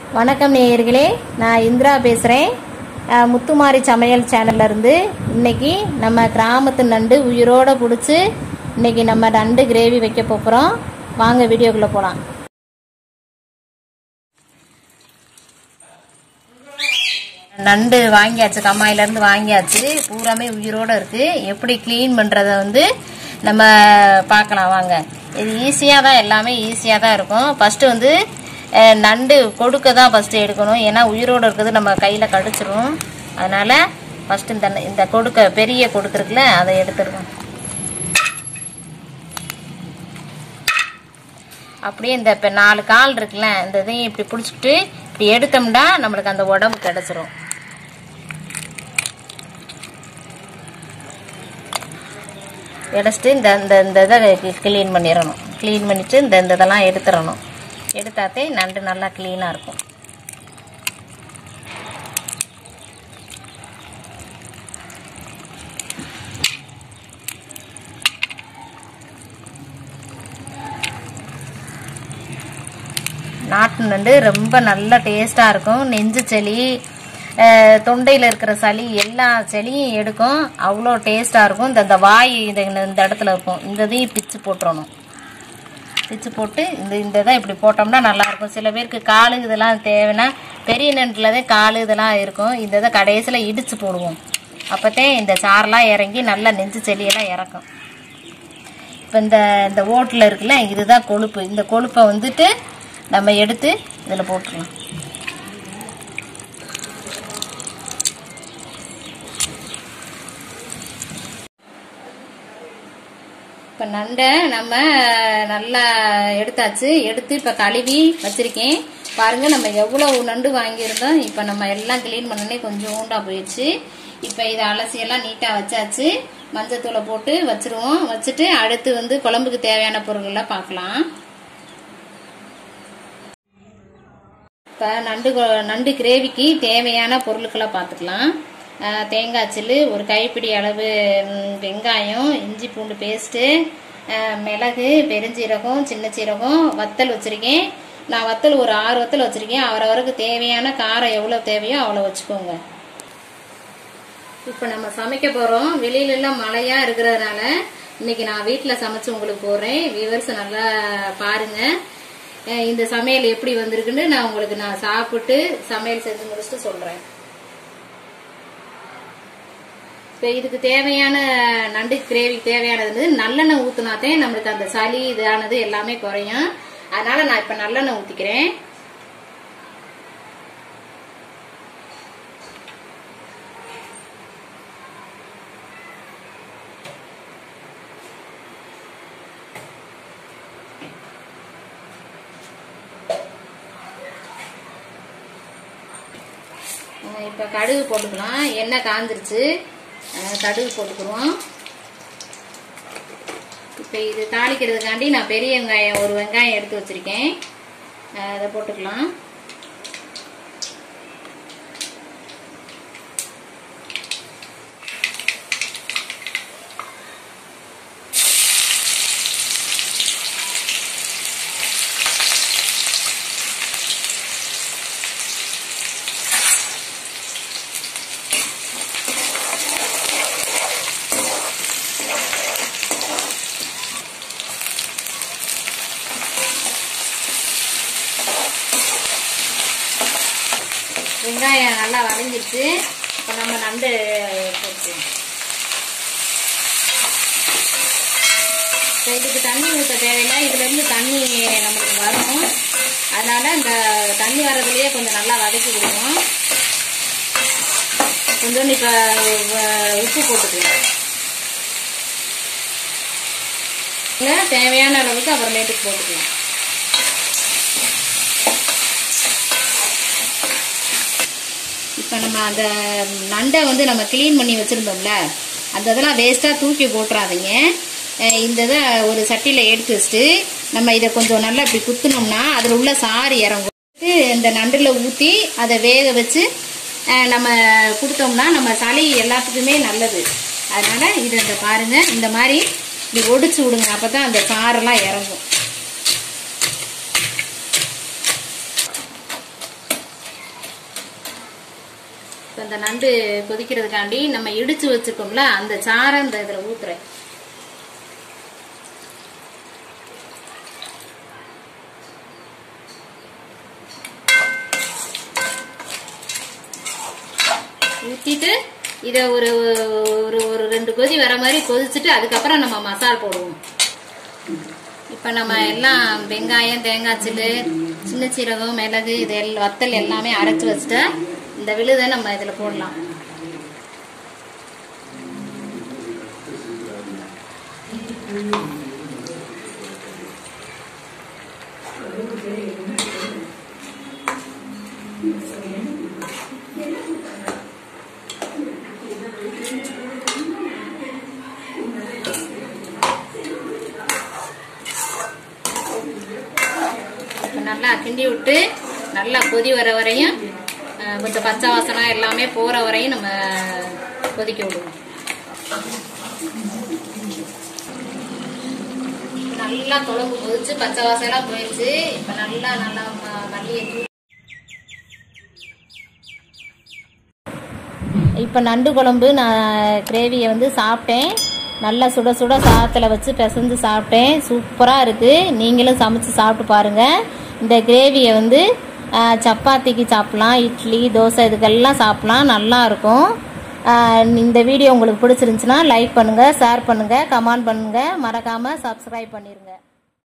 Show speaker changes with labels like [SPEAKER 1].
[SPEAKER 1] வணக்கம் நேயர்களே நான் இந்திரா பேசுகிறேன் முத்துமாரி சமையல் சேனல்ல இருந்து இன்னைக்கு நம்ம கிராமத்து நண்டு உயிரோட பிடிச்சி இன்னைக்கு நம்ம நண்டு கிரேவி வைக்க போகிறோம் வாங்க வீடியோக்குள்ளே போகலாம் நண்டு வாங்கியாச்சு கம்மாயிலேருந்து வாங்கியாச்சு பூராமே உயிரோட இருக்கு எப்படி க்ளீன் பண்ணுறத வந்து நம்ம பார்க்கலாம் வாங்க இது ஈஸியாக தான் எல்லாமே ஈஸியாக தான் இருக்கும் ஃபஸ்ட்டு வந்து அஹ், நண்டு கொடுக்க தான் ஃபஸ்ட்டு எடுக்கணும் ஏன்னா உயிரோடு இருக்கிறது நம்ம கையில் கடிச்சிரும் அதனால் ஃபஸ்ட்டு இந்த இந்த கொடுக்க பெரிய கொடுக்கு இருக்குல்ல அதை எடுத்துருவோம் அப்படியே இந்த இப்போ நாலு கால் இருக்குல்ல இந்த இதையும் இப்படி பிடிச்சிக்கிட்டு இப்படி எடுத்தோம்னா நம்மளுக்கு அந்த உடம்பு கிடச்சிரும் எடுத்துட்டு இந்த இந்த இந்த இதை க்ளீன் பண்ணிடணும் க்ளீன் பண்ணிவிட்டு இந்த இந்த இதெல்லாம் எடுத்துடணும் எடுத்தாத்தே நண்டு நல்லா க்ளீனாக இருக்கும் நாட்டு நண்டு ரொம்ப நல்ல டேஸ்ட்டாக இருக்கும் நெஞ்சு சளி தொண்டையில் இருக்கிற சளி எல்லா சளியும் எடுக்கும் அவ்வளோ டேஸ்ட்டாக இருக்கும் இந்த இந்த வாய் இந்த இந்த இடத்துல இருக்கும் இந்த இதையும் பிச்சு போட்டுறணும் பிச்சு போட்டு இந்த இந்த இதை இப்படி போட்டோம்னா நல்லாயிருக்கும் சில பேருக்கு காலு இதெல்லாம் தேவைன்னா பெரிய நண்டில் தான் காலு இதெல்லாம் இருக்கும் இந்த இதை கடைசியில் இடித்து போடுவோம் அப்போத்தே இந்த சாரெல்லாம் இறங்கி நல்லா நெஞ்சு செளியெல்லாம் இறக்கும் இப்போ இந்த இந்த ஓட்டில் இருக்குல்ல இதுதான் கொழுப்பு இந்த கொழுப்பை வந்துட்டு நம்ம எடுத்து இதில் போட்டுருலாம் இப்போ நண்டை நம்ம நல்லா எடுத்தாச்சு எடுத்து இப்போ கழுவி வச்சிருக்கேன் பாருங்க நம்ம எவ்வளவு நண்டு வாங்கியிருந்தோம் இப்போ நம்ம எல்லாம் க்ளீன் பண்ணனே கொஞ்சம் ஊண்டா போயிடுச்சு இப்போ இதை அலசி எல்லாம் நீட்டாக வச்சாச்சு மஞ்சத்தூளை போட்டு வச்சிருவோம் வச்சுட்டு அடுத்து வந்து குழம்புக்கு தேவையான பொருள்கள்லாம் பார்க்கலாம் இப்போ நண்டு கொ- நண்டு கிரேவிக்கு தேவையான பொருட்களை பார்த்துக்கலாம் அஹ், தேங்காய் சில்லு ஒரு கைப்பிடி அளவு ம், வெங்காயம் இஞ்சி பூண்டு பேஸ்ட்டு அஹ், மிளகு பெருஞ்சீரகம் சின்ன சீரகம் வத்தல் வச்சுருக்கேன் நான் வத்தல் ஒரு ஆறு வத்தல் வச்சுருக்கேன் அவரவருக்கு தேவையான காரம் எவ்வளோ தேவையோ அவ்வளோ வச்சுக்கோங்க இப்போ நம்ம சமைக்க போகிறோம் வெளியிலலாம் மழையாக இருக்கிறதுனால இன்னைக்கு நான் வீட்டில் சமைச்சு உங்களுக்கு போடுறேன் வியூவர்ஸ் நல்லா பாருங்க அஹ் இந்த சமையல் எப்படி வந்திருக்குன்னு நான் உங்களுக்கு நான் சாப்பிட்டு சமையல் செஞ்சு முடிச்சுட்டு சொல்கிறேன் இப்போ இதுக்கு தேவையான நண்டு கிரேவிக்கு தேவையானது வந்து நல்லெண்ணெய் ஊற்றினாத்தே நம்மளுக்கு அந்த சளி இதானது எல்லாமே குறையும் அதனால நான் இப்போ நல்லெண்ணெய் ஊற்றிக்கிறேன் இப்போ கடுகு போட்டுக்கலாம் எண்ணெய் காந்துருச்சு அஹ் கடுகு போட்டுக்குருவோம் இப்போ இது தாளிக்கிறதுக்காண்டி நான் பெரிய வெங்காயம் ஒரு வெங்காயம் எடுத்து வச்சிருக்கேன் அஹ் அதை போட்டுக்கலாம் வெங்காயம் நல்லா வதங்கிடுச்சு இப்போ நம்ம நண்டு போட்டுக்கலாம் இப்போ இதுக்கு தண்ணி ஊற்ற தேவையில்லை இதுலேருந்து தண்ணி நம்மளுக்கு வரும் அதனால இந்த தண்ணி வர்றதுலேயே கொஞ்சம் நல்லா வதக்கி விடுவோம் கொஞ்சோண்டு இப்போ உப்பு போட்டுக்கலாம் இல்ல, தேவையான அளவுக்கு அப்புறமேட்டுக்கு போட்டுக்கலாம் இப்போ நம்ம அந்த நண்டை வந்து நம்ம க்ளீன் பண்ணி வச்சுருந்தோம்ல அந்த இதெல்லாம் வேஸ்ட்டாக தூக்கி போட்டுறாதீங்க அஹ் இந்த இதை ஒரு சட்டியில் எடுத்து வச்சுட்டு நம்ம இதை கொஞ்சம் நல்லா இப்படி குத்துனோம்னா அதில் உள்ள சாறு இறங்கும் எடுத்து இந்த நண்டில் ஊற்றி அதை வேக வச்சு அஹ் நம்ம கொடுத்தோம்னா நம்ம சளி எல்லாத்துக்குமே நல்லது அதனால் இதை இந்த பாருங்கள் இந்த மாதிரி இப்படி ஒடிச்சு விடுங்க அப்போ தான் அந்த சாரெல்லாம் இறங்கும் இப்போ இந்த நண்டு கொதிக்கிறதுக்காண்டி நம்ம இடிச்சு வச்சுக்கோம்ல அந்த சாரை இந்த இதில் ஊத்துறேன் ஊற்றிட்டு இதை ஒரு ஒரு ஒரு ரெண்டு கொதி வர மாதிரி கொதிச்சுட்டு அதுக்கப்புறம் நம்ம மசால் போடுவோம் இப்போ நம்ம எல்லாம் வெங்காயம் தேங்காய் சில்லு சின்ன சீரகம் மிளகு இது எல்லாம் வத்தல் எல்லாமே அரைச்சி வச்சுட்டு இந்த விழுதை நம்ம இதில் போடலாம் இப்ப நல்லா கிண்டி விட்டு நல்லா கொதி வர வரையும் அஹ், கொஞ்சம் பச்சை வாசனை எல்லாமே போற வரையும் நம்ம கொதிக்க விடுவோம் நல்லா குழம்பு கொதிச்சு பச்சை வாசனைலாம் போயிடுச்சு இப்ப நல்லா நல்லா ம- மல்லியை தூ இப்போ நண்டு குழம்பு நான் கிரேவியை வந்து சாப்பிட்டேன் நல்லா சுட சுட சாதத்தில் வச்சு பிசைஞ்சு சாப்பிட்டேன் சூப்பராக இருக்குது நீங்களும் சமைச்சு சாப்பிட்டு பாருங்கள் இந்த கிரேவியை வந்து ஆ, சப்பாத்திக்கு சாப்பிட்லாம் இட்லி தோசை இதுக்கெல்லாம் சாப்பிட்லாம் நல்லா இருக்கும் ஆ, இந்த வீடியோ உங்களுக்கு பிடிச்சிருந்துச்சுன்னா லைக் பண்ணுங்கள் ஷேர் பண்ணுங்கள் கமெண்ட் பண்ணுங்கள் மறக்காமல் சப்ஸ்கிரைப் பண்ணிடுங்க